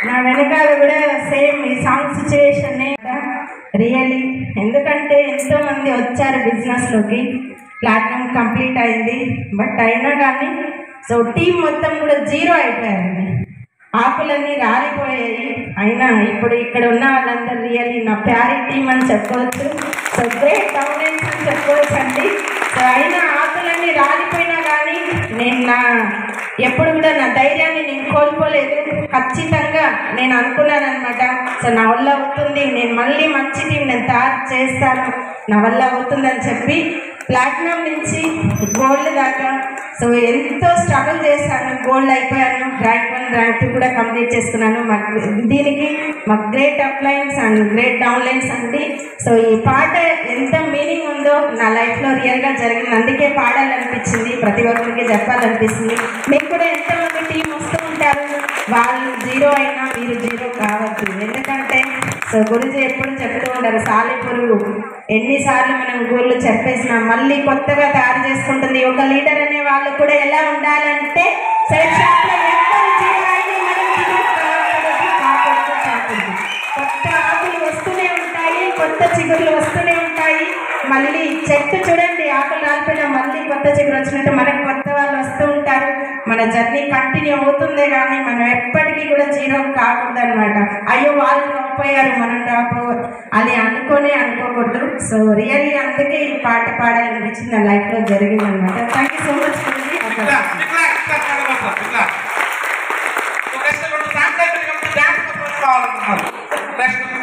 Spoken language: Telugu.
నా వెనకాల కూడా సేమ్ ఈ సాంగ్ సిచ్యువేషన్ రియలీ ఎందుకంటే ఎంతో మంది వచ్చారు బిజినెస్లోకి ప్లాట్ఫామ్ కంప్లీట్ అయింది బట్ అయినా కానీ సో టీం మొత్తం కూడా జీరో అయిపోయారండి ఆకులన్నీ రాలిపోయాయి అయినా ఇప్పుడు ఇక్కడ ఉన్న వాళ్ళందరూ రియల్లీ నా ప్యారీ టీం అని చెప్పవచ్చు సో గ్రేట్ డౌనెన్స్ అని చెప్పవచ్చు అండి సో అయినా ఆకులన్నీ రాలిపోయినా కానీ నేను నా ఎప్పుడు కూడా నా ధైర్యాన్ని నేను కోల్పోలేదు ఖచ్చితంగా నేను అనుకున్నాను అనమాట సో నా వల్ల అవుతుంది నేను మళ్ళీ మంచి టీం నేను తయారు చేస్తాను నా వల్ల అవుతుందని చెప్పి ప్లాటినం నుంచి గోల్డ్ దాకా సో ఎంతో స్ట్రగుల్ చేశాను గోల్డ్ అయిపోయాను ర్యాంక్ వన్ ర్యాంక్ టూ కూడా కంప్లీట్ చేసుకున్నాను మాకు దీనికి మాకు great uplines and great downlines అండి సో ఈ పాట ఎంత మీనింగ్ ఉందో నా లైఫ్లో రియల్గా జరిగింది అందుకే పాడాలనిపించింది ప్రతి ఒక్కరికి చెప్పాలనిపిస్తుంది మీకు కూడా ఎంతమంది టీం వస్తూ ఉంటారు వాళ్ళు జీరో అయినా మీరు జీరో కావద్దు ఎందుకంటే సో గురుజీ ఎప్పుడు చెప్తూ ఉంటారు సాలెపురుగు ఎన్నిసార్లు మనం గోళ్ళు చెప్పేసినా మళ్ళీ కొత్తగా తయారు చేసుకుంటుంది ఒక లీడర్ అనే వాళ్ళు కూడా ఎలా ఉండాలంటే సెల్ఫ్ షాప్లో ఎవ్వరు జీరో అయినా మనం జీరో కాకూడదు, కాకూడదు, కాకూడదు. కొత్త ఆకులు వస్తూనే ఉంటాయి కొత్త చిగురులు వస్తూనే ఉంటాయి మళ్ళీ చెట్టు చూడండి ఆకులు రాలిపోయినా మళ్ళీ కొత్త చిగురు వచ్చినట్టు మనకు కొత్త వాళ్ళు వస్తూ ఉంటారు మన జర్నీ కంటిన్యూ అవుతుందే కానీ మనం ఎప్పటికీ కూడా జీరో కాకూడదు అనమాట అయ్యో వాళ్ళు రాపోయారు మనం రాపో అని అనుకోనే అనుకోకూడదు సో రియల్లీ అందుకే ఈ పాట పాడాలనిపించింది నా లైఫ్లో జరిగింది అనమాట థ్యాంక్ యూ సో మచ్ ఇట్లా ఇట్లా ఇట్లా పాడగలుగుతాం ఇట్లా నెక్స్ట్ రెండు సాంగ్స్ డాన్స్ కావాలనుకున్నారు నెక్స్ట్